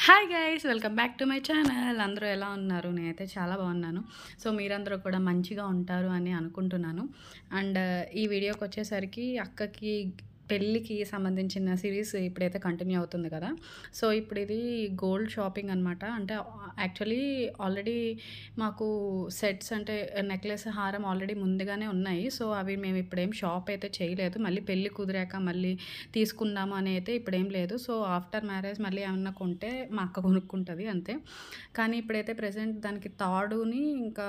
hi guys welcome back to my channel అందరూ ఎలా ఉన్నారు నేనైతే చాలా బాగున్నాను సో మీరందరూ కూడా మంచిగా ఉంటారు అని అనుకుంటున్నాను అండ్ ఈ వీడియోకి వచ్చేసరికి అక్కకి పెళ్ళికి సంబంధించిన సిరీస్ ఇప్పుడైతే కంటిన్యూ అవుతుంది కదా సో ఇప్పుడు ఇది గోల్డ్ షాపింగ్ అనమాట అంటే యాక్చువల్లీ ఆల్రెడీ మాకు సెట్స్ అంటే నెక్లెస్ హారం ఆల్రెడీ ముందుగానే ఉన్నాయి సో అవి మేము ఇప్పుడేం షాప్ అయితే చేయలేదు మళ్ళీ పెళ్ళి కుదిరాక మళ్ళీ తీసుకుందాము అని అయితే ఇప్పుడేం లేదు సో ఆఫ్టర్ మ్యారేజ్ మళ్ళీ ఏమన్నా కొంటే మా అక్క కొనుక్కుంటుంది అంతే కానీ ఇప్పుడైతే ప్రజెంట్ దానికి తాడుని ఇంకా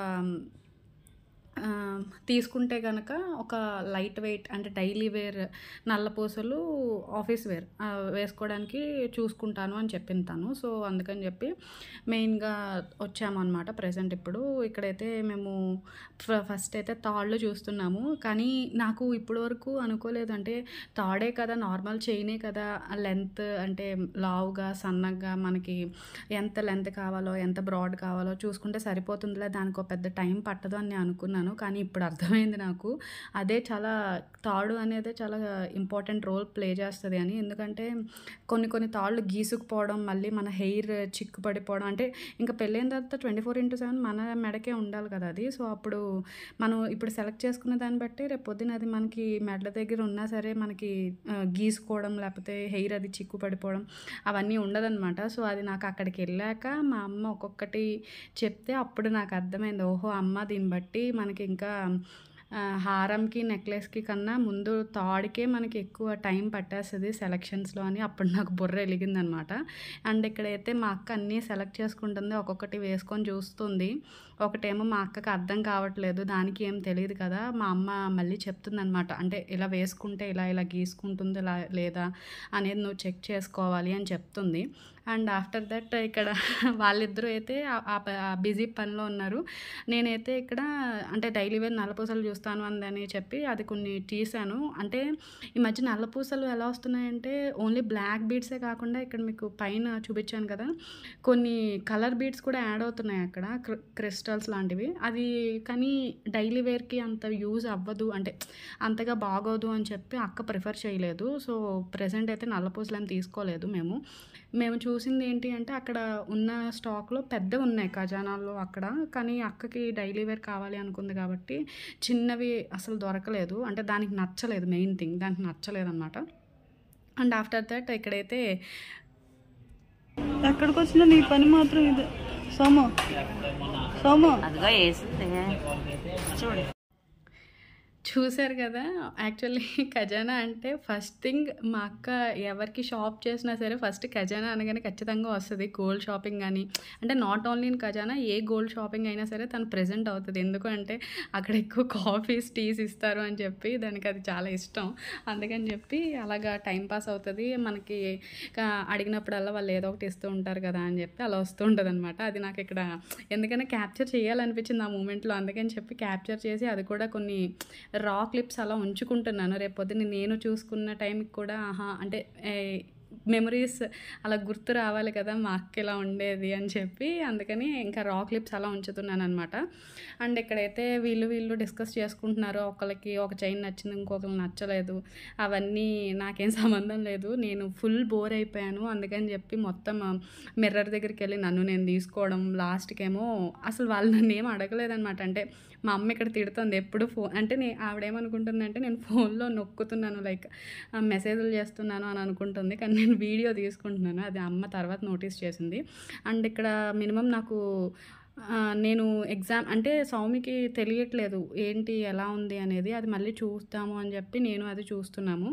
ఆ, తీసుకుంటే కనుక ఒక లైట్ వెయిట్ అంటే డైలీ వేర్ నల్ల పూసలు ఆఫీస్ వేర్ ఆ, వేసుకోవడానికి చూసుకుంటాను అని చెప్పింది తను సో అందుకని చెప్పి మెయిన్గా వచ్చామన్నమాట ప్రజెంట్ ఇప్పుడు ఇక్కడైతే మేము ఫ- ఫస్ట్ అయితే తాళ్ళు చూస్తున్నాము కానీ నాకు ఇప్పటి వరకు అనుకోలేదు అంటే తాడే కదా నార్మల్ చైనే కదా లెంత్ అంటే లావుగా సన్నగా మనకి ఎంత లెంత్ కావాలో ఎంత బ్రాడ్ కావాలో చూసుకుంటే సరిపోతుందిలే దానికి ఒక పెద్ద టైం పట్టదు అని నేను అనుకున్నాను కానీ ఇప్పుడు అర్థమైంది నాకు అదే చాలా తాడు అనేది చాలా ఇంపార్టెంట్ రోల్ ప్లే చేస్తుంది అని ఎందుకంటే కొన్ని కొన్ని తాళ్ళు గీసుకుపోవడం మళ్ళీ మన హెయిర్ చిక్కు పడిపోవడం అంటే ఇంకా పెళ్ళైన తర్వాత ట్వంటీ ఫోర్ ఇంటూ సెవెన్ మన మెడకే ఉండాలి కదా అది సో అప్పుడు మనం ఇప్పుడు సెలెక్ట్ చేసుకున్న దాన్ని బట్టి రేపు పొద్దున అది మనకి మెడల దగ్గర ఉన్నా సరే మనకి ఆ, గీసుకోవడం లేకపోతే హెయిర్ అది చిక్కు పడిపోవడం అవన్నీ ఉండదన్నమాట సో అది నాకు అక్కడికి వెళ్ళాక మా అమ్మ ఒక్కొక్కటి చెప్తే అప్పుడు నాకు అర్థమైంది ఓహో అమ్మ దీన్ని బట్టి మనకి ఇంకా ఆ, హారంకి నెక్లెస్కి కన్నా ముందు తాడికే మనకి ఎక్కువ టైం పట్టేస్తుంది సెలక్షన్స్లో అని అప్పుడు నాకు బుర్ర వెలిగిందనమాట అండ్ ఇక్కడైతే మా అక్క అన్నీ సెలెక్ట్ చేసుకుంటుంది ఒక్కొక్కటి వేసుకొని చూస్తుంది ఒకటేమో మా అక్కకి అర్థం కావట్లేదు దానికి ఏం తెలియదు కదా మా అమ్మ మళ్ళీ చెప్తుందనమాట అంటే ఇలా వేసుకుంటే ఇలా ఇలా గీసుకుంటుంది ఇలా లేదా అనేది నువ్వు చెక్ చేసుకోవాలి అని చెప్తుంది అండ్ ఆఫ్టర్ దట్ ఇక్కడ వాళ్ళిద్దరూ అయితే బిజీ పనిలో ఉన్నారు నేనైతే ఇక్కడ అంటే డైలీ వేర్ నల్లపూసలు చూస్తాను అందని చెప్పి అది కొన్ని తీసాను అంటే ఈ మధ్య నల్లపూసలు ఎలా వస్తున్నాయంటే ఓన్లీ బ్లాక్ బీడ్సే కాకుండా ఇక్కడ మీకు పైన చూపించాను కదా కొన్ని కలర్ బీడ్స్ కూడా యాడ్ అవుతున్నాయి అక్కడ క్రి- క్రిస్టల్స్ లాంటివి అది కానీ డైలీ వేర్కి అంత యూజ్ అవ్వదు అంటే అంతగా బాగోదు అని చెప్పి అక్క ప్రిఫర్ చేయలేదు సో ప్రెసెంట్ అయితే నల్లపూసలు ఏం తీసుకోలేదు మేము మేము చూసింది ఏంటి అంటే అక్కడ ఉన్న స్టాక్లో పెద్దవి ఉన్నాయి ఖజానాల్లో అక్కడ కానీ అక్కకి డైలీ వేర్ కావాలి అనుకుంది కాబట్టి చిన్నవి అసలు దొరకలేదు అంటే దానికి నచ్చలేదు మెయిన్ థింగ్ దానికి నచ్చలేదు అనమాట అండ్ ఆఫ్టర్ దట్ ఇక్కడైతే ఎక్కడికి వచ్చినా నీ పని మాత్రం ఇది సోమో సోమో అదిగో వేసింది చూడు చూశారు కదా యాక్చువల్లీ ఖజానా అంటే ఫస్ట్ థింగ్ మా అక్క ఎవరికి షాప్ చేసినా సరే ఫస్ట్ ఖజానా అనగానే ఖచ్చితంగా వస్తుంది గోల్డ్ షాపింగ్ కానీ అంటే నాట్ ఓన్లీ ఇన్ ఖజానా ఏ గోల్డ్ షాపింగ్ అయినా సరే తను ప్రెజెంట్ అవుతుంది ఎందుకంటే అక్కడ ఎక్కువ కాఫీస్ టీస్ ఇస్తారు అని చెప్పి దానికి అది చాలా ఇష్టం అందుకని చెప్పి అలాగా టైం పాస్ అవుతుంది మనకి కా- అడిగినప్పుడల్లా వాళ్ళు ఏదో ఒకటి ఇస్తూ ఉంటారు కదా అని చెప్పి అలా వస్తూ ఉంటుంది అనమాట అది నాకు ఇక్కడ ఎందుకంటే క్యాప్చర్ చేయాలనిపించింది ఆ మూమెంట్లో అందుకని చెప్పి క్యాప్చర్ చేసి అది కూడా కొన్ని రా క్లిప్స్ అలా ఉంచుకుంటున్నాను రేపు పొద్దున్న నేను చూసుకున్న టైంకి కూడా ఆహా అంటే మెమరీస్ అలా గుర్తు రావాలి కదా మా అక్క ఇలా ఉండేది అని చెప్పి అందుకని ఇంకా రా క్లిప్స్ అలా ఉంచుతున్నాను అనమాట అండ్ ఇక్కడైతే వీళ్ళు వీళ్ళు డిస్కస్ చేసుకుంటున్నారు ఒకరికి ఒక చైన్ నచ్చింది ఇంకొకరికి నచ్చలేదు అవన్నీ నాకేం సంబంధం లేదు నేను ఫుల్ బోర్ అయిపోయాను అందుకని చెప్పి మొత్తం మిర్రర్ దగ్గరికి వెళ్ళి నన్ను నేను తీసుకోవడం లాస్ట్కి ఏమో అసలు వాళ్ళు నన్ను ఏం అడగలేదన్నమాట అంటే మా అమ్మ ఇక్కడ తిడుతుంది ఎప్పుడు ఫోన్ అంటే నే ఆవిడేమనుకుంటుందంటే నేను ఫోన్లో నొక్కుతున్నాను లైక్ మెసేజ్లు చేస్తున్నాను అని అనుకుంటుంది కానీ నేను వీడియో తీసుకుంటున్నాను అది అమ్మ తర్వాత నోటీస్ చేసింది అండ్ ఇక్కడ మినిమం నాకు ఆ, నేను ఎగ్జామ్ అంటే సౌమికి తెలియట్లేదు ఏంటి ఎలా ఉంది అనేది అది మళ్ళీ చూస్తాము అని చెప్పి నేను అది చూస్తున్నాము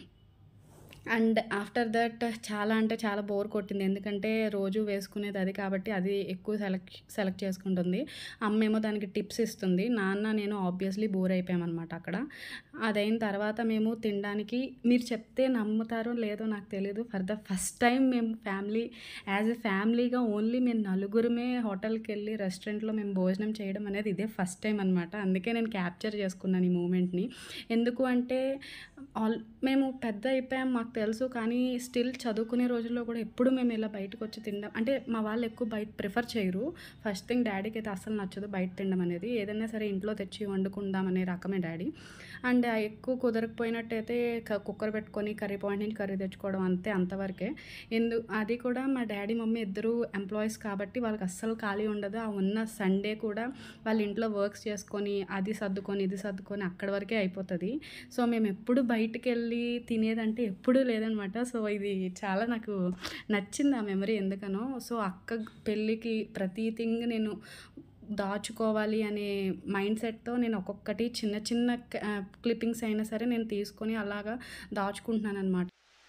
అండ్ ఆఫ్టర్ దట్ చాలా అంటే చాలా బోర్ కొట్టింది ఎందుకంటే రోజు వేసుకునేది అది కాబట్టి అది ఎక్కువ సెలెక్ట్ సెలెక్ట్ చేసుకుంటుంది అమ్మ ఏమో దానికి టిప్స్ ఇస్తుంది నాన్న నేను ఆబ్వియస్లీ బోర్ అయిపోయామన్నమాట అక్కడ అదైన తర్వాత మేము తినడానికి మీరు చెప్తే నమ్ముతారో లేదో నాకు తెలియదు ఫర్ ద ఫస్ట్ టైం మేము ఫ్యామిలీ యాజ్ ఎ ఫ్యామిలీగా ఓన్లీ మేము నలుగురమే హోటల్కి వెళ్ళి రెస్టారెంట్లో మేము భోజనం చేయడం అనేది ఇదే ఫస్ట్ టైం అనమాట అందుకే నేను క్యాప్చర్ చేసుకున్నాను ఈ మూమెంట్ని ఎందుకు అంటే ఆల్ మేము పెద్ద అయిపోయాం మాకు మాకు తెలుసు కానీ స్టిల్ చదువుకునే రోజుల్లో కూడా ఎప్పుడు మేము ఇలా బయటకు వచ్చి తినడం అంటే మా వాళ్ళు ఎక్కువ బయట ప్రిఫర్ చేయరు ఫస్ట్ థింగ్ డాడీకి అయితే అసలు నచ్చదు బయట తినడం అనేది ఏదైనా సరే ఇంట్లో తెచ్చి వండుకుందాం అనే రకమే డాడీ అండ్ ఎక్కువ కుదరకపోయినట్టయితే క- కుక్కర్ పెట్టుకొని కర్రీ పాయింట్ నుంచి కర్రీ తెచ్చుకోవడం అంతే అంతవరకే ఎందు అది కూడా మా డాడీ మమ్మీ ఇద్దరు ఎంప్లాయీస్ కాబట్టి వాళ్ళకి అస్సలు ఖాళీ ఉండదు ఆ ఉన్న సండే కూడా వాళ్ళ ఇంట్లో వర్క్స్ చేసుకొని అది సర్దుకొని ఇది సర్దుకొని అక్కడి వరకే అయిపోతుంది సో మేము ఎప్పుడు బయటికి వెళ్ళి తినేదంటే ఎప్పుడూ లేదనమాట సో ఇది చాలా నాకు నచ్చింది ఆ మెమరీ ఎందుకనో సో అక్క పెళ్ళికి ప్రతి థింగ్ నేను దాచుకోవాలి అనే మైండ్ సెట్తో నేను ఒక్కొక్కటి చిన్న చిన్న క్లిప్పింగ్స్ అయినా సరే నేను తీసుకొని అలాగా దాచుకుంటున్నాను అనమాట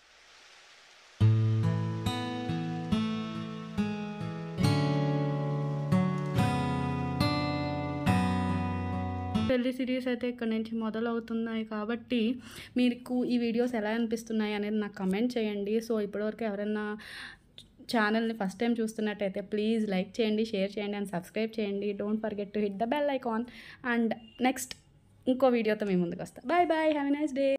పెళ్లి సిరీస్ అయితే ఇక్కడ నుంచి మొదలవుతున్నాయి కాబట్టి మీకు ఈ వీడియోస్ ఎలా అనిపిస్తున్నాయి అనేది నాకు కమెంట్ చేయండి సో ఇప్పటివరకు ఎవరైనా ఛానల్ని ఫస్ట్ టైం చూస్తున్నట్టయితే ప్లీజ్ లైక్ చేయండి షేర్ చేయండి అండ్ సబ్స్క్రైబ్ చేయండి don't forget to hit the bell icon and next ఇంకో వీడియోతో మేము ముందుకు వస్తాం bye bye have a nice day